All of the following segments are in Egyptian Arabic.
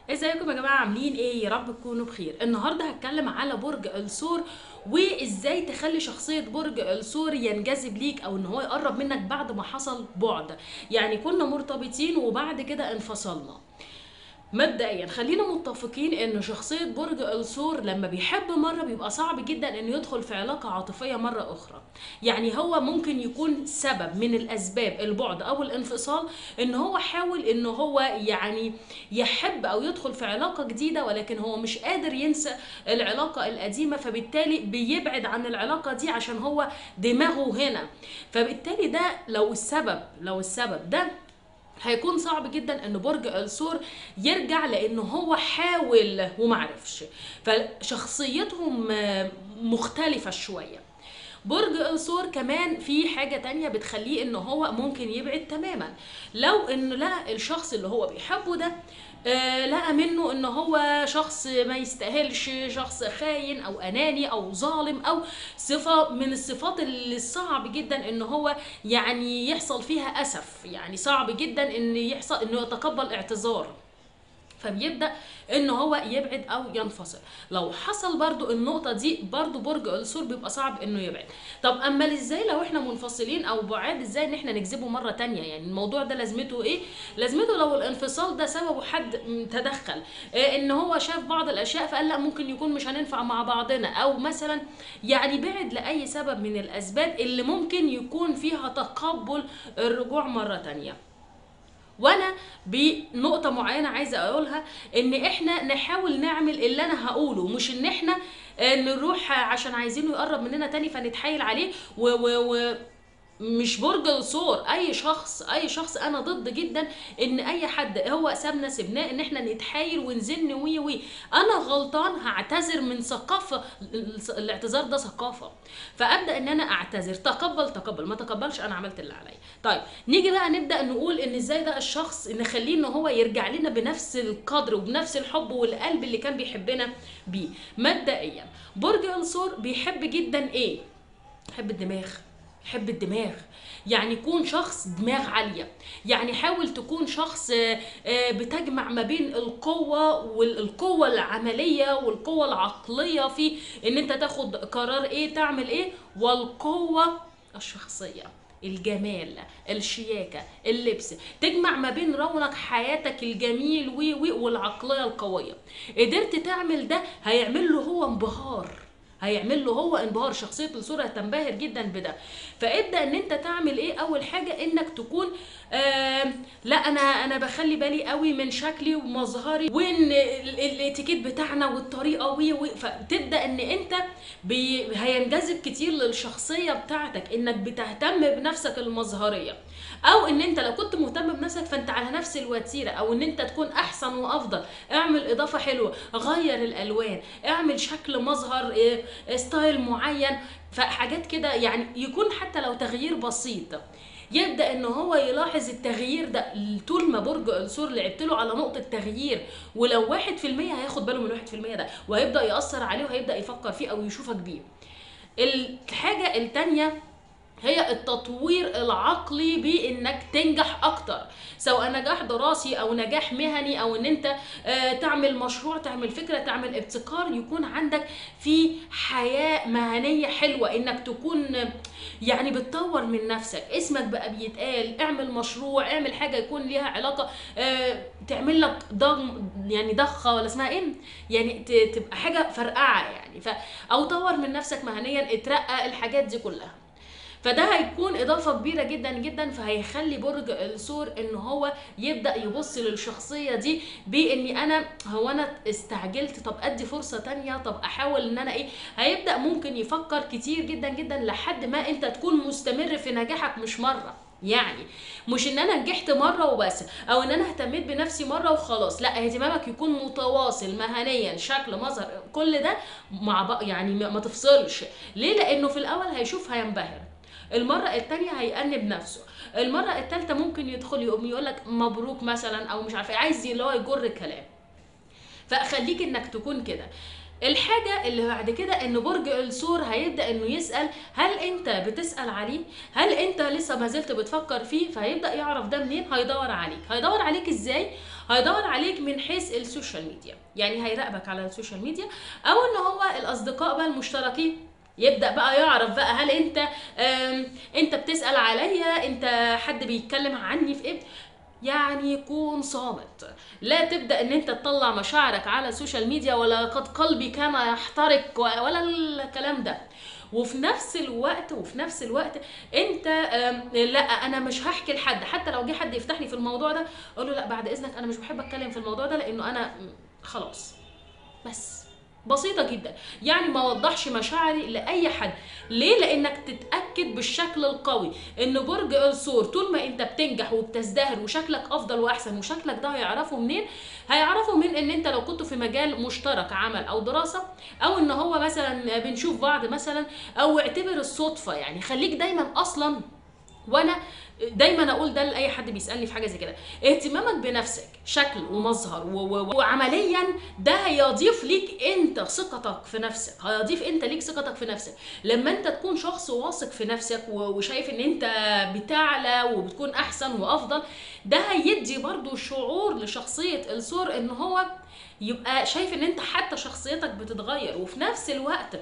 ازيكم يا جماعه عاملين ايه يا رب تكونوا بخير النهارده هتكلم على برج الثور وازاي تخلي شخصيه برج الثور ينجذب ليك او ان هو يقرب منك بعد ما حصل بعد يعني كنا مرتبطين وبعد كده انفصلنا مبدئيا خلينا متفقين ان شخصيه برج الثور لما بيحب مره بيبقى صعب جدا انه يدخل في علاقه عاطفيه مره اخرى يعني هو ممكن يكون سبب من الاسباب البعد او الانفصال ان هو حاول ان هو يعني يحب او يدخل في علاقه جديده ولكن هو مش قادر ينسى العلاقه القديمه فبالتالي بيبعد عن العلاقه دي عشان هو دماغه هنا فبالتالي ده لو السبب لو السبب ده هيكون صعب جدا ان برج الثور يرجع لان هو حاول ومعرفش فشخصيتهم آه، مختلفة شوية برج الثور كمان في حاجة تانية بتخليه ان هو ممكن يبعد تماما لو ان لقى الشخص اللي هو بيحبه ده آه، لقى منه ان هو شخص ما يستاهلش شخص خاين او اناني او ظالم او صفه من الصفات اللي صعب جدا ان هو يعني يحصل فيها اسف يعني صعب جدا ان يحصل انه يتقبل اعتذار فبيبدا ان هو يبعد او ينفصل لو حصل برضو النقطه دي برضو برج الثور بيبقى صعب انه يبعد طب اما ازاي لو احنا منفصلين او بعاد ازاي ان احنا نجذبه مره تانية يعني الموضوع ده لازمته ايه لازمته لو الانفصال ده سببه حد م- تدخل إيه ان هو شاف بعض الاشياء فقال لا ممكن يكون مش هننفع مع بعضنا او مثلا يعني بعد لاي سبب من الاسباب اللي ممكن يكون فيها تقبل الرجوع مره تانية وانا بنقطه معينه عايزه اقولها ان احنا نحاول نعمل اللي انا هقوله مش ان احنا آه، نروح عشان عايزينه يقرب مننا تاني فنتحايل عليه و, و, و مش برج الثور اي شخص اي شخص انا ضد جدا ان اي حد هو سابنا سبناه ان احنا نتحايل ونزن وي وي انا غلطان هعتذر من ثقافه الاعتذار ده ثقافه فابدا ان انا اعتذر تقبل تقبل ما تقبلش انا عملت اللي عليا طيب نيجي بقى نبدا نقول ان ازاي ده الشخص نخليه ان هو يرجع لنا بنفس القدر وبنفس الحب والقلب اللي كان بيحبنا بيه مبدئيا برج الثور بيحب جدا ايه يحب الدماغ يحب الدماغ يعني يكون شخص دماغ عالية يعني حاول تكون شخص آه، آه، بتجمع ما بين القوة والقوة العملية والقوة العقلية في ان انت تاخد قرار ايه تعمل ايه والقوة الشخصية الجمال الشياكة اللبس تجمع ما بين رونق حياتك الجميل وي وي والعقلية القوية قدرت تعمل ده هيعمل له هو انبهار هيعمل له هو انبهار شخصيه الصوره هتنبهر جدا بده فابدا ان انت تعمل ايه اول حاجه انك تكون آه لا انا انا بخلي بالي قوي من شكلي ومظهري وان ال- الاتيكيت بتاعنا والطريقه وي وي فتبدا ان انت بي هينجذب كتير للشخصيه بتاعتك انك بتهتم بنفسك المظهريه او ان انت لو كنت مهتم بنفسك فانت على نفس الوتيره او ان انت تكون احسن وافضل اعمل اضافه حلوه غير الالوان اعمل شكل مظهر إيه، ستايل معين فحاجات كده يعني يكون حتى لو تغيير بسيط يبدا ان هو يلاحظ التغيير ده طول ما برج الثور لعبت له على نقطه تغيير ولو واحد في المية هياخد باله من الواحد في المية ده وهيبدا ياثر عليه وهيبدا يفكر فيه او يشوفك بيه الحاجه التانيه هي التطوير العقلي بانك تنجح اكتر سواء نجاح دراسي او نجاح مهني او ان انت آه، تعمل مشروع تعمل فكره تعمل ابتكار يكون عندك في حياه مهنيه حلوه انك تكون آه، يعني بتطور من نفسك اسمك بقى بيتقال اعمل مشروع اعمل حاجه يكون ليها علاقه آه، تعمل لك ضم يعني ضخه ولا اسمها ايه يعني ت- تبقى حاجه فرقعه يعني ف او طور من نفسك مهنيا اترقى الحاجات دي كلها فده هيكون اضافه كبيره جدا جدا فهيخلي برج الثور ان هو يبدا يبص للشخصيه دي باني انا هو انا استعجلت طب ادي فرصه تانية طب احاول ان انا ايه هيبدا ممكن يفكر كتير جدا جدا لحد ما انت تكون مستمر في نجاحك مش مره يعني مش ان انا نجحت مره وبس او ان انا اهتميت بنفسي مره وخلاص لا اهتمامك يكون متواصل مهنيا شكل مظهر كل ده مع بق... يعني ما ما تفصلش ليه لانه في الاول هيشوف هينبهر المرة التانية هيأنب نفسه المرة التالتة ممكن يدخل يقوم يقول لك مبروك مثلا او مش عارفه إيه، عايز اللي هو يجر الكلام فخليك انك تكون كده الحاجة اللي بعد كده ان برج الثور هيبدأ انه يسأل هل انت بتسأل عليه؟ هل انت لسه ما زلت بتفكر فيه؟ فهيبدأ يعرف ده منين؟ هيدور عليك، هيدور عليك ازاي؟ هيدور عليك من حيث السوشيال ميديا، يعني هيراقبك على السوشيال ميديا او ان هو الاصدقاء بقى المشتركين يبدا بقى يعرف بقى هل انت آم، انت بتسال عليا انت حد بيتكلم عني في ايه يعني يكون صامت لا تبدا ان انت تطلع مشاعرك على السوشيال ميديا ولا قد قلبي كان يحترق ولا الكلام ده وفي نفس الوقت وفي نفس الوقت انت آم، لا انا مش هحكي لحد حتى لو جه حد يفتح لي في الموضوع ده اقول له لا بعد اذنك انا مش بحب اتكلم في الموضوع ده لانه انا م، خلاص بس بسيطة جدا يعني ما وضحش مشاعري لأي حد ليه؟ لأنك تتأكد بالشكل القوي إن برج الثور طول ما أنت بتنجح وبتزدهر وشكلك أفضل وأحسن وشكلك ده هيعرفوا منين؟ هيعرفوا من إن أنت لو كنتوا في مجال مشترك عمل أو دراسة أو إن هو مثلا بنشوف بعض مثلا أو اعتبر الصدفة يعني خليك دايما أصلا وانا دايما اقول ده لاي حد بيسالني في حاجه زي كده اهتمامك بنفسك شكل ومظهر و و وعمليا ده هيضيف ليك انت ثقتك في نفسك هيضيف انت ليك ثقتك في نفسك لما انت تكون شخص واثق في نفسك و- وشايف ان انت بتعلى وبتكون احسن وافضل ده هيدي برضو شعور لشخصيه الثور ان هو يبقى شايف ان انت حتى شخصيتك بتتغير وفي نفس الوقت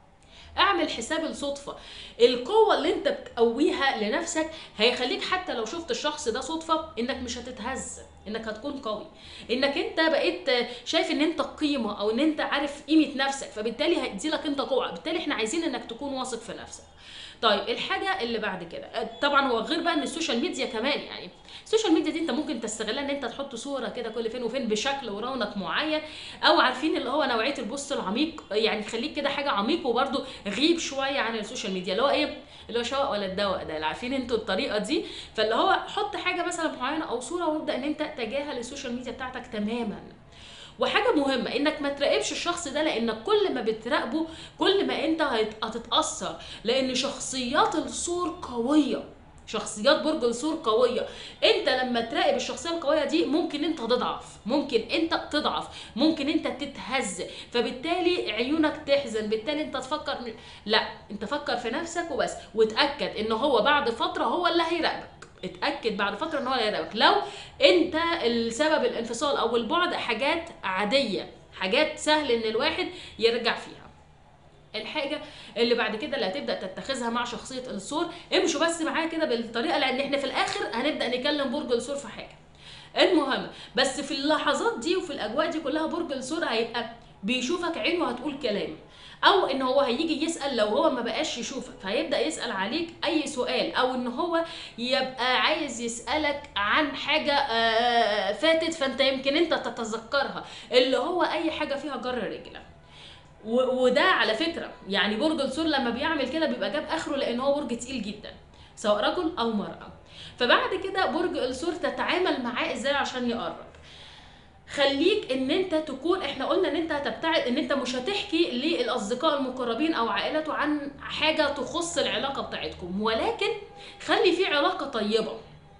اعمل حساب الصدفة القوة اللي انت بتقويها لنفسك هيخليك حتى لو شفت الشخص ده صدفة انك مش هتتهز انك هتكون قوي انك انت بقيت شايف ان انت قيمة او ان انت عارف قيمة نفسك فبالتالي هيديلك انت قوة بالتالي احنا عايزين انك تكون واثق في نفسك طيب الحاجة اللي بعد كده طبعا هو غير بقى ان السوشيال ميديا كمان يعني السوشيال ميديا دي انت ممكن تستغلها ان انت تحط صورة كده كل فين وفين بشكل ورونق معين او عارفين اللي هو نوعية البوست العميق يعني خليك كده حاجة عميق وبرده غيب شوية عن السوشيال ميديا اللي هو ايه اللي هو شوق ولا الدواء ده اللي عارفين انتوا الطريقة دي فاللي هو حط حاجة مثلا معينة او صورة وابدا ان انت تجاهل السوشيال ميديا بتاعتك تماما وحاجة مهمة انك ما تراقبش الشخص ده لانك كل ما بتراقبه كل ما انت هت- هتتأثر لان شخصيات الصور قوية شخصيات برج الثور قوية انت لما تراقب الشخصية القوية دي ممكن انت تضعف ممكن انت تضعف ممكن انت تتهز فبالتالي عيونك تحزن بالتالي انت تفكر لا انت فكر في نفسك وبس وتأكد ان هو بعد فترة هو اللي هيراقبك اتاكد بعد فتره ان هو هيراقبك لو انت السبب الانفصال او البعد حاجات عاديه حاجات سهل ان الواحد يرجع فيها الحاجه اللي بعد كده اللي هتبدا تتخذها مع شخصيه الثور امشوا بس معايا كده بالطريقه لان احنا في الاخر هنبدا نكلم برج الثور في حاجه المهم بس في اللحظات دي وفي الاجواء دي كلها برج الثور هيبقى بيشوفك عين وهتقول كلام او ان هو هيجي يسال لو هو ما بقاش يشوفك فهيبدا يسال عليك اي سؤال او ان هو يبقى عايز يسالك عن حاجه آه، فاتت فانت يمكن انت تتذكرها اللي هو اي حاجه فيها جر رجله و- وده على فكره يعني برج الثور لما بيعمل كده بيبقى جاب اخره لان هو برج تقيل جدا سواء رجل او مراه فبعد كده برج الثور تتعامل معاه ازاي عشان يقرب خليك ان انت تكون احنا قلنا ان انت هتبتعد ان انت مش هتحكي للاصدقاء المقربين او عائلته عن حاجه تخص العلاقه بتاعتكم ولكن خلي في علاقه طيبه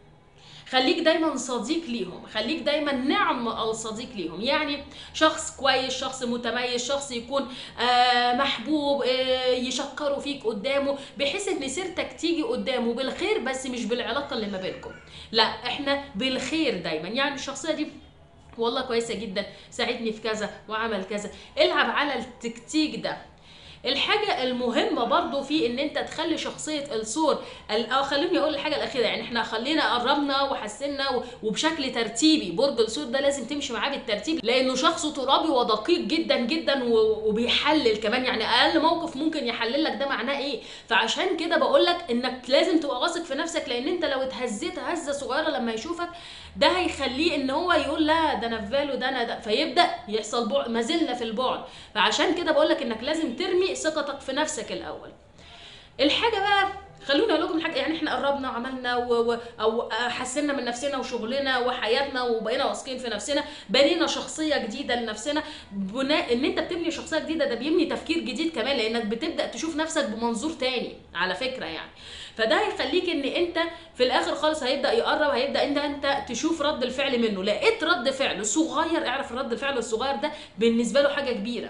خليك دايما صديق ليهم خليك دايما نعم الصديق ليهم يعني شخص كويس شخص متميز شخص يكون آه محبوب آه يشكروا فيك قدامه بحيث ان سيرتك تيجي قدامه بالخير بس مش بالعلاقه اللي ما بينكم لا احنا بالخير دايما يعني الشخصيه دي والله كويسه جدا ساعدني في كذا وعمل كذا العب على التكتيك ده الحاجة المهمة برضو في ان انت تخلي شخصية الثور ال- اه خليني اقول الحاجة الاخيرة يعني احنا خلينا قربنا وحسنا و- وبشكل ترتيبي برج الثور ده لازم تمشي معاه بالترتيب لانه شخص ترابي ودقيق جدا جدا و- وبيحلل كمان يعني اقل موقف ممكن يحلل لك ده معناه ايه فعشان كده بقول لك انك لازم تبقى واثق في نفسك لان انت لو اتهزيت هزة صغيرة لما يشوفك ده هيخليه ان هو يقول لا ده انا في باله ده انا ده فيبدا يحصل بعد ما زلنا في البعد فعشان كده بقول لك انك لازم ترمي ثقتك في نفسك الاول الحاجه بقى خلوني اقول لكم حاجه يعني احنا قربنا وعملنا و... و... او حسنا من نفسنا وشغلنا وحياتنا وبقينا واثقين في نفسنا بنينا شخصيه جديده لنفسنا بناء ان انت بتبني شخصيه جديده ده بيبني تفكير جديد كمان لانك بتبدا تشوف نفسك بمنظور تاني على فكره يعني فده هيخليك ان انت في الاخر خالص هيبدا يقرب هيبدا انت انت تشوف رد الفعل منه لقيت رد فعل صغير اعرف رد الفعل الصغير ده بالنسبه له حاجه كبيره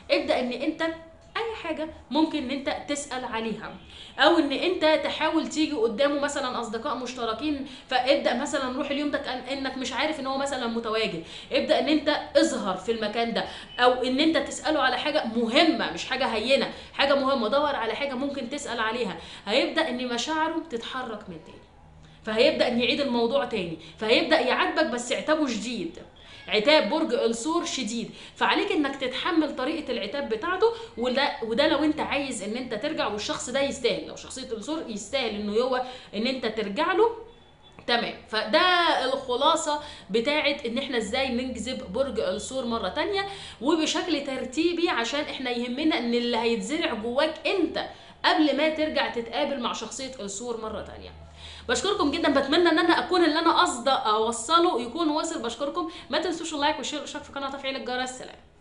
ابدا ان انت اي حاجه ممكن ان انت تسال عليها او ان انت تحاول تيجي قدامه مثلا اصدقاء مشتركين فابدا مثلا روح اليوم ده كأن- انك مش عارف ان هو مثلا متواجد ابدا ان انت اظهر في المكان ده او ان انت تساله على حاجه مهمه مش حاجه هينه حاجه مهمه دور على حاجه ممكن تسال عليها هيبدا ان مشاعره تتحرك من تاني فهيبدا ان يعيد الموضوع تاني فهيبدا يعاتبك بس عتابه شديد عتاب برج الثور شديد فعليك انك تتحمل طريقه العتاب بتاعته وده وده لو انت عايز ان انت ترجع والشخص ده يستاهل لو شخصيه الثور يستاهل انه هو ان انت ترجع له تمام فده الخلاصة بتاعت ان احنا ازاي نجذب برج الثور مرة تانية وبشكل ترتيبي عشان احنا يهمنا ان اللي هيتزرع جواك انت قبل ما ترجع تتقابل مع شخصية الثور مرة تانية بشكركم جدا بتمنى ان انا اكون اللي انا قصده اوصله يكون واصل بشكركم ما تنسوش اللايك والشير والاشتراك في القناه وتفعيل الجرس سلام